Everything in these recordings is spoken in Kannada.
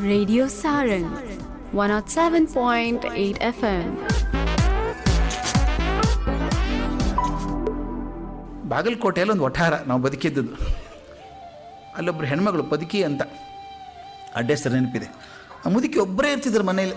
Radio Sarang 107.8 FM. ಬಾಗಲಕೋಟೆಯಲ್ಲಿ ಒಂದು ವಠಾರ ನಾವು ಬದುಕಿದ್ದದ್ದು ಅಲ್ಲೊಬ್ಬರು ಹೆಣ್ಮಗಳು ಬದುಕಿ ಅಂತ ಅಡ್ಡ ಹೆಸರು ನೆನಪಿದೆ ಆ ಮುದುಕಿ ಒಬ್ಬರೇ ಇರ್ತಿದ್ರು ಮನೇಲಿ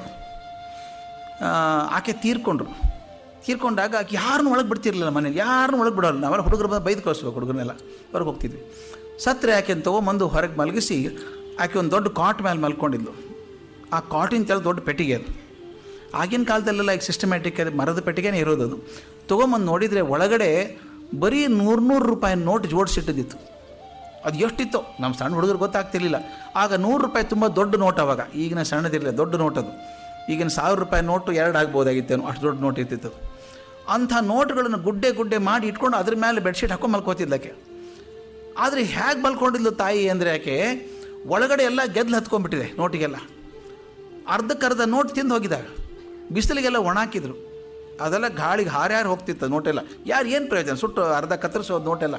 ಆ, ಆಕೆ ತೀರ್ಕೊಂಡ್ರು ತೀರ್ಕೊಂಡಾಗ ಆಕೆ ಯಾರನ್ನೂ ಒಳಗೆ ಬಿಡ್ತಿರ್ಲಿಲ್ಲ ಮನೇಲಿ ಯಾರನ್ನೂ ಒಳಗೆ ಬಿಡೋಲ್ಲ ನಾವೆಲ್ಲ ಹುಡುಗರು ಬಂದು ಬೈದು ಕಳಿಸ್ಬೇಕು ಹುಡುಗರನ್ನೆಲ್ಲ ಹೊರಗೆ ಹೋಗ್ತಿದ್ವಿ ಸತ್ರೆ ಆಕೆನ ತೊಗೊಂಬಂದು ಹೊರಗೆ ಮಲಗಿಸಿ ಆಕೆ ಒಂದು ದೊಡ್ಡ ಕಾಟ್ ಮೇಲೆ ಮಲ್ಕೊಂಡಿದ್ಲು ಆ ಕಾಟಿನ ತೆಳ ದೊಡ್ಡ ಪೆಟ್ಟಿಗೆ ಅದು ಆಗಿನ ಕಾಲದಲ್ಲೆಲ್ಲ ಈಗ ಸಿಸ್ಟಮ್ಯಾಟಿಕ್ ಅದು ಮರದ ಪೆಟ್ಟಿಗೆನೇ ಇರೋದು ಅದು ತೊಗೊಂಬಂದು ನೋಡಿದರೆ ಒಳಗಡೆ ಬರೀ ನೂರು ನೂರು ರೂಪಾಯಿ ನೋಟ್ ಜೋಡಿಸಿಟ್ಟಿದ್ದಿತ್ತು ಅದು ಎಷ್ಟಿತ್ತು ನಮ್ಮ ಸಣ್ಣ ಹುಡುಗರು ಗೊತ್ತಾಗ್ತಿರ್ಲಿಲ್ಲ ಆಗ ನೂರು ರೂಪಾಯಿ ತುಂಬ ದೊಡ್ಡ ನೋಟ್ ಅವಾಗ ಈಗಿನ ಸಣ್ಣದಿರಲಿಲ್ಲ ದೊಡ್ಡ ನೋಟ್ ಅದು ಈಗಿನ ಸಾವಿರ ರೂಪಾಯಿ ನೋಟು ಎರಡು ಆಗ್ಬೋದಾಗಿತ್ತೇನೋ ಅಷ್ಟು ದೊಡ್ಡ ನೋಟ್ ಇರ್ತಿತ್ತು ಅದು. ಅಂಥ ನೋಟ್ಗಳನ್ನು ಗುಡ್ಡೆ ಗುಡ್ಡೆ ಮಾಡಿ ಇಟ್ಕೊಂಡು ಅದ್ರ ಮೇಲೆ ಬೆಡ್ಶೀಟ್ ಹಾಕೊಂಡು ಮಲ್ಕೋತಿದ್ಲಕ್ಕೆ ಆದರೆ ಹೇಗೆ ಮಲ್ಕೊಂಡಿದ್ಲು ತಾಯಿ ಅಂದರೆ ಯಾಕೆ ಒಳಗಡೆ ಎಲ್ಲ ಗೆದ್ಲು ಹತ್ಕೊಂಡ್ಬಿಟ್ಟಿದೆ ನೋಟಿಗೆಲ್ಲ ಅರ್ಧಕ್ಕರ್ಧ ನೋಟ್ ತಿಂದು ಹೋಗಿದಾಗ ಬಿಸಿಲಿಗೆಲ್ಲ ಒಣಾಕಿದ್ರು ಅದೆಲ್ಲ ಗಾಳಿಗೆ ಹಾರ್ಯಾರು ಹೋಗ್ತಿತ್ತು ನೋಟೆಲ್ಲ ಯಾರು ಏನು ಪ್ರಯೋಜನ ಸುಟ್ಟು ಅರ್ಧ ಕತ್ತರಿಸೋದು ನೋಟೆಲ್ಲ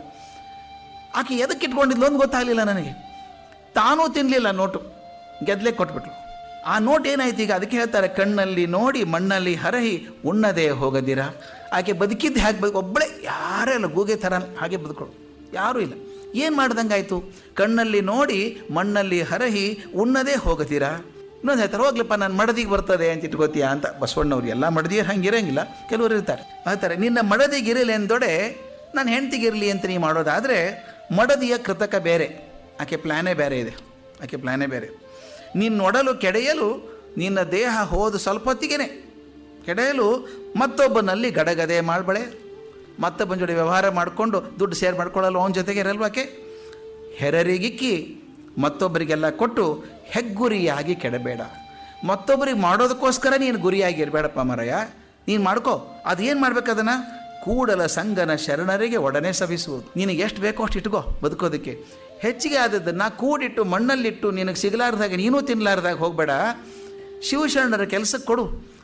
ಆಕೆ ಎದಕ್ಕೆ ಇಟ್ಕೊಂಡಿದ್ಲು ಅಂತ ಗೊತ್ತಾಗಲಿಲ್ಲ ನನಗೆ ತಾನೂ ತಿನ್ನಲಿಲ್ಲ ನೋಟು ಗೆದ್ಲೆ ಕೊಟ್ಬಿಟ್ಲು ಆ ನೋಟ್ ಏನಾಯ್ತು ಈಗ ಅದಕ್ಕೆ ಹೇಳ್ತಾರೆ ಕಣ್ಣಲ್ಲಿ ನೋಡಿ ಮಣ್ಣಲ್ಲಿ ಹರಹಿ ಉಣ್ಣದೆ ಹೋಗದಿರ ಆಕೆ ಬದುಕಿದ್ದು ಹೇಗೆ ಬದುಕು ಒಬ್ಬಳೇ ಯಾರೇ ಇಲ್ಲ ಗೂಗೆ ಥರ ಹಾಗೆ ಬದುಕೊಳ್ಳು ಯಾರೂ ಇಲ್ಲ ಏನು ಮಾಡ್ದಂಗಾಯ್ತು ಕಣ್ಣಲ್ಲಿ ನೋಡಿ ಮಣ್ಣಲ್ಲಿ ಹರಹಿ ಉಣ್ಣದೇ ಹೋಗತೀರಾ ಇನ್ನೊಂದು ಹೇಳ್ತಾರೆ ಹೋಗ್ಲಪ್ಪ ನಾನು ಮಡದಿಗೆ ಬರ್ತದೆ ಅಂತ ಇಟ್ಕೋತೀಯಾ ಅಂತ ಬಸವಣ್ಣವ್ರು ಎಲ್ಲ ಮಡದಿಯರು ಹಂಗೆ ಇರಂಗಿಲ್ಲ ಕೆಲವರು ಇರ್ತಾರೆ ಹೇಳ್ತಾರೆ ನಿನ್ನ ಮಡದಿಗಿರಲಿ ಎಂದೊಡೆ ನಾನು ಹೆಂಡ್ತಿಗಿರಲಿ ಅಂತ ನೀವು ಮಾಡೋದಾದರೆ ಮಡದಿಯ ಕೃತಕ ಬೇರೆ ಆಕೆ ಪ್ಲ್ಯಾನೇ ಬೇರೆ ಇದೆ ಆಕೆ ಪ್ಲ್ಯಾನೇ ಬೇರೆ ನಿನ್ನ ಒಡಲು ಕೆಡೆಯಲು ನಿನ್ನ ದೇಹ ಹೋದ ಸ್ವಲ್ಪ ಹೊತ್ತಿಗೆನೆ ಕೆಡೆಯಲು ಮತ್ತೊಬ್ಬನಲ್ಲಿ ಗಡಗದೆ ಮಾಡ್ಬಳೆ ಮತ್ತೊಬ್ಬನ ಜೋಡಿ ವ್ಯವಹಾರ ಮಾಡಿಕೊಂಡು ದುಡ್ಡು ಶೇರ್ ಮಾಡ್ಕೊಳ್ಳಲ್ಲ ಅವನ ಜೊತೆಗೆ ಇರಲ್ವಾಕೆ ಹೆರರಿಗಿಕ್ಕಿ ಮತ್ತೊಬ್ಬರಿಗೆಲ್ಲ ಕೊಟ್ಟು ಹೆಗ್ಗುರಿಯಾಗಿ ಕೆಡಬೇಡ ಮತ್ತೊಬ್ಬರಿಗೆ ಮಾಡೋದಕ್ಕೋಸ್ಕರ ನೀನು ಗುರಿಯಾಗಿ ಇರಬೇಡಪ್ಪ ಮರಯ್ಯ ನೀನು ಮಾಡ್ಕೋ ಅದೇನು ಮಾಡ್ಬೇಕು ಅದನ್ನು ಕೂಡಲ ಸಂಗನ ಶರಣರಿಗೆ ಒಡನೆ ಸವಿಸುವುದು ನಿನಗೆ ಎಷ್ಟು ಬೇಕೋ ಅಷ್ಟು ಇಟ್ಕೋ ಬದುಕೋದಕ್ಕೆ ಹೆಚ್ಚಿಗೆ ಆದದ್ದನ್ನು ಕೂಡಿಟ್ಟು ಮಣ್ಣಲ್ಲಿಟ್ಟು ನಿನಗೆ ಸಿಗಲಾರ್ದಾಗ ನೀನೂ ತಿನ್ನಲಾರ್ದಾಗ ಹೋಗಬೇಡ ಶಿವಶರಣರ ಕೆಲಸಕ್ಕೆ ಕೊಡು